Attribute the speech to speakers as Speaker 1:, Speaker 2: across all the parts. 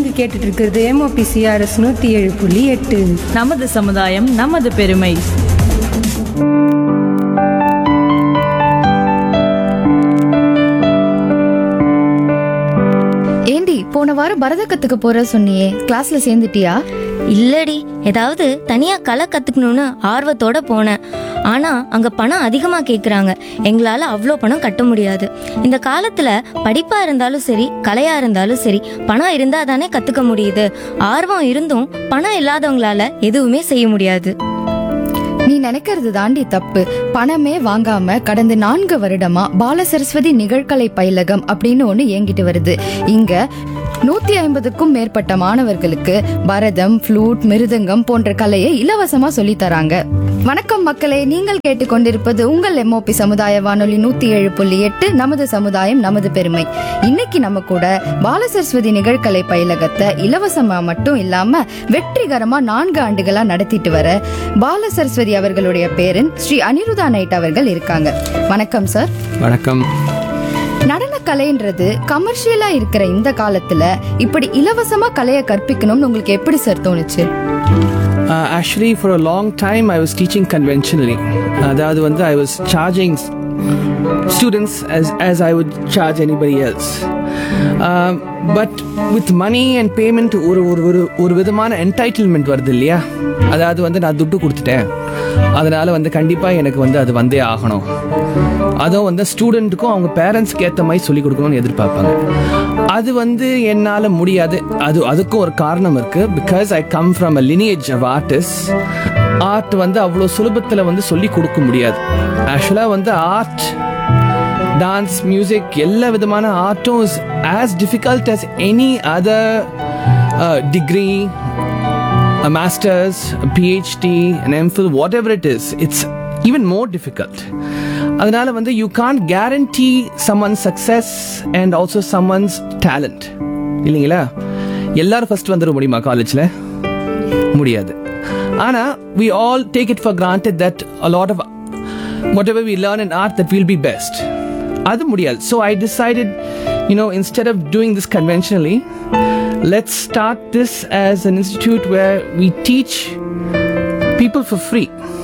Speaker 1: நீங்கள் கேட்டுட்டு இருக்கிறது எம்ஓபி சிஆர்எஸ் நூற்றி ஏழு புள்ளி எட்டு
Speaker 2: நமது சமுதாயம் நமது பெருமை
Speaker 3: ஏண்டி போன வாரம் பரத கத்துக்க போற சொன்னியே கிளாஸ்ல சேர்ந்துட்டியா
Speaker 4: இல்லடி ஏதாவது தனியா கலை கத்துக்கணும்னு ஆர்வத்தோட போனேன் ஆனா அங்க பணம் அதிகமா கேக்குறாங்க எங்களால அவ்வளோ பணம் கட்ட முடியாது இந்த காலத்துல படிப்பா இருந்தாலும் சரி கலையா இருந்தாலும் சரி பணம் இருந்தா தானே கத்துக்க முடியுது ஆர்வம் இருந்தும் பணம் இல்லாதவங்களால எதுவுமே செய்ய முடியாது
Speaker 3: நீ நினைக்கிறது தாண்டி தப்பு பணமே வாங்காம கடந்த நான்கு வருடமா பால சரஸ்வதி நிகழ்கலை பயிலகம் அப்படின்னு ஒண்ணு இயங்கிட்டு வருது இங்க நூத்தி ஐம்பதுக்கும் மேற்பட்ட மாணவர்களுக்கு பரதம் ஃப்ளூட் மிருதங்கம் போன்ற கலையை இலவசமா சொல்லி தராங்க வணக்கம் மக்களே நீங்கள் கேட்டுக்கொண்டிருப்பது உங்கள் எம்ஓபி சமுதாய வானொலி நூத்தி ஏழு புள்ளி எட்டு நமது சமுதாயம் நமது பெருமை இன்னைக்கு நம்ம கூட பால சரஸ்வதி நிகழ்கலை பயிலகத்தை இலவசமா மட்டும் இல்லாம வெற்றிகரமா நான்கு ஆண்டுகளா நடத்திட்டு வர பால சரஸ்வதி அவர்களுடைய பேரன் ஸ்ரீ அனிருதா நைட் அவர்கள் இருக்காங்க வணக்கம் சார்
Speaker 5: வணக்கம்
Speaker 3: நடன கலைன்றது கமர்ஷியலா இருக்கிற இந்த காலத்துல இப்படி இலவசமா கலையை கற்பிக்கணும்னு உங்களுக்கு எப்படி சார் தோணுச்சு
Speaker 5: actually for a long time I was teaching conventionally அதாவது வந்து I was charging students as as I would charge anybody else. Um, but with money and payment ஒரு ஒரு ஒரு ஒரு விதமான என்டைட்டில்மெண்ட் வருது இல்லையா அதாவது வந்து நான் துட்டு கொடுத்துட்டேன் அதனால வந்து கண்டிப்பாக எனக்கு வந்து அது வந்தே ஆகணும் அதுவும் வந்து ஸ்டூடெண்ட்டுக்கும் அவங்க பேரண்ட்ஸ்க்கு ஏற்ற மாதிரி சொல்லிக் கொடுக்கணும்னு எதிர்பார்ப்பாங்க அது வந்து என்னால் முடியாது அது அதுக்கும் ஒரு காரணம் இருக்கு because I come from a lineage of artists art வந்து அவ்வளோ சுலபத்தில் வந்து சொல்லி கொடுக்க முடியாது ஆக்சுவலாக வந்து ஆர்ட் டான்ஸ் மியூசிக் எல்லா விதமான ஆர்ட்டும் is as difficult as any other degree a master's, a PhD, an MPhil, whatever it is, it's even more difficult. அதனால வந்து you can't guarantee someone success and also someone's talent இல்லைங்களா எல்லாரும் first வந்துட முடியுமா காலேஜில் முடியாது ஆனால் we all take it for granted that a lot of whatever we learn in art that will be best அது முடியாது so I decided you know instead of doing this conventionally let's start this as an institute where we teach people for free.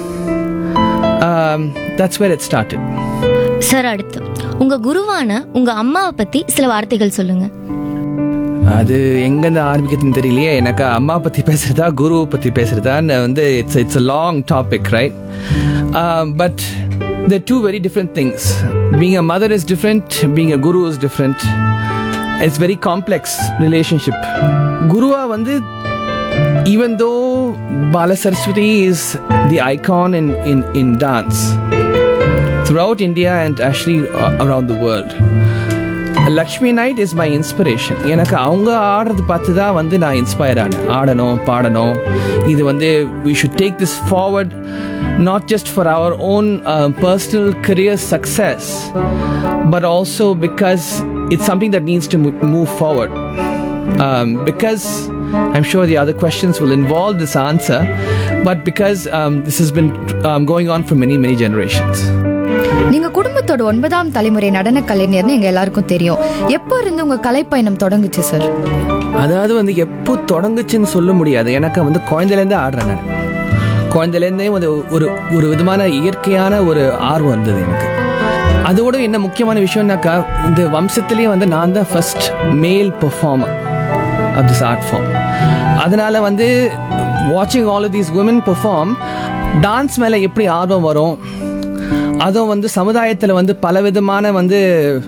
Speaker 5: Um, that's where it started.
Speaker 4: Sir அடுத்து உங்க குருவான உங்க அம்மாவை பத்தி சில வார்த்தைகள் சொல்லுங்க
Speaker 5: அது எங்கேருந்து ஆரம்பிக்கிறதுன்னு தெரியலையே எனக்கு அம்மா பற்றி பேசுறதா குரு பற்றி பேசுறதான்னு வந்து it's it's a long topic right but the two very different things being a mother is different being a guru is different it's very complex relationship குருவா வந்து even though Bala Saraswati is the icon in, in, in dance throughout India and actually uh, around the world, Lakshmi Knight is my inspiration எனக்கு அவங்க ஆடுறது பார்த்து தான் வந்து நான் inspire ஆனேன் ஆடணும் பாடணும் இது வந்து we should take this forward not just for our own personal career success but also because it's something that needs to move forward um, because I'm sure the other questions will involve this answer, but because um, this has been um, going on for many, many generations.
Speaker 3: நீங்க குடும்பத்தோட ஒன்பதாம் தலைமுறை நடன கலைஞர்னு எங்க எல்லாருக்கும் தெரியும் எப்போ இருந்து உங்க கலைப்பயணம் தொடங்குச்சு சார்
Speaker 5: அதாவது வந்து எப்போ தொடங்குச்சுன்னு சொல்ல முடியாது எனக்கு வந்து குழந்தையிலேருந்தே ஆடுறேன் நான் குழந்தையிலேருந்தே வந்து ஒரு ஒரு விதமான இயற்கையான ஒரு ஆர்வம் இருந்தது எனக்கு அதோட என்ன முக்கியமான விஷயம்னாக்கா இந்த வம்சத்திலேயே வந்து நான் தான் first male performer of this art form அதனால வந்து வாட்சிங் all these women perform dance மேலே எப்படி ஆர்வம் வரும் அதுவும் வந்து சமுதாயத்தில் வந்து பலவிதமான வந்து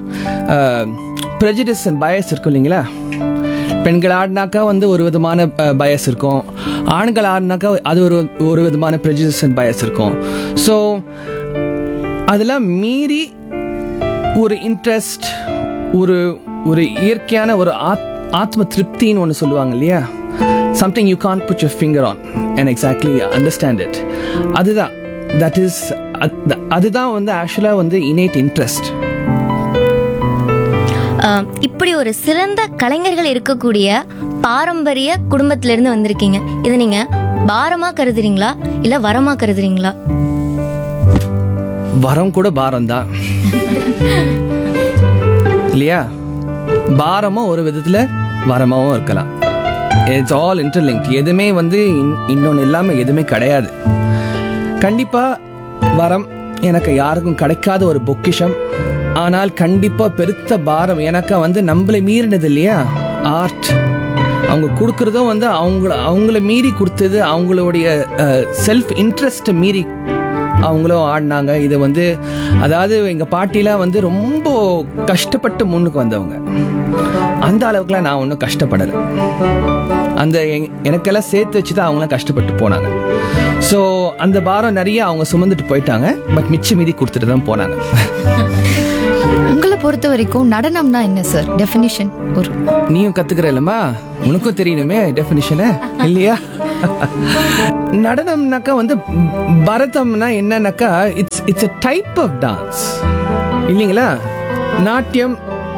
Speaker 5: ப்ரெஜிடிஸ் அண்ட் பயஸ் இருக்கும் இல்லைங்களா பெண்கள் ஆடினாக்கா வந்து ஒரு விதமான பயஸ் இருக்கும் ஆண்கள் ஆடினாக்கா அது ஒரு ஒரு விதமான ப்ரெஜிடிஸ் அண்ட் பயஸ் இருக்கும் ஸோ அதெல்லாம் மீறி ஒரு இன்ட்ரெஸ்ட் ஒரு ஒரு இயற்கையான ஒரு ஆத் ஆத்ம திருப்தின்னு ஒன்று சொல்லுவாங்க இல்லையா something you can put your finger on and exactly understand it அதுதான் தட் இஸ் அதுதான் வந்து ஆக்சுவலாக வந்து இனேட் இன்ட்ரெஸ்ட்
Speaker 4: ஆஹ், இப்படி ஒரு சிறந்த கலைஞர்கள் இருக்கக்கூடிய பாரம்பரிய குடும்பத்துல இருந்து வந்திருக்கீங்க இதை நீங்க பாரமா கருதுறீங்களா இல்ல வரமா கருதுறீங்களா
Speaker 5: வரம் கூட பாரம் தான் இல்லையா பாரமும் ஒரு விதத்துல வரமாவும் இருக்கலாம் இட்ஸ் ஆல் இன்டர்லிங்க் எதுவுமே வந்து இன்- இன்னொன்னு இல்லாம எதுவுமே கிடையாது கண்டிப்பா வரம் எனக்கு யாருக்கும் கிடைக்காத ஒரு பொக்கிஷம் ஆனால் கண்டிப்பா பெருத்த பாரம் எனக்கு வந்து நம்மளை மீறினது இல்லையா ஆர்ட் அவங்க கொடுக்கறதும் வந்து அவங்கள அவங்கள மீறி கொடுத்தது அவங்களுடைய செல்ஃப் இன்ட்ரெஸ்ட்டை மீறி அவங்களும் ஆடினாங்க இது வந்து அதாவது எங்க பாட்டிலாம் வந்து ரொம்ப கஷ்டப்பட்டு முன்னுக்கு வந்தவங்க அந்த அளவுக்குலாம் நான் ஒன்றும் கஷ்டப்படலை அந்த எங்- எனக்கெல்லாம் சேர்த்து வச்சு தான் அவங்களாம் கஷ்டப்பட்டு போனாங்க ஸோ அந்த பாரம் நிறைய அவங்க சுமந்துட்டு போயிட்டாங்க பட் மிச்ச மீதி கொடுத்துட்டு தான் போனாங்க
Speaker 3: உங்களை பொறுத்த வரைக்கும் நடனம்னா என்ன சார் டெஃபினிஷன் ஒரு
Speaker 5: நீயும் கத்துக்கிற இல்லம்மா உனக்கும் தெரியணுமே டெஃபினிஷனு இல்லையா நடனம்னாக்கா வந்து பரதம்னா என்னன்னாக்கா it's it's a type of dance இல்லைங்களா நாட்டியம்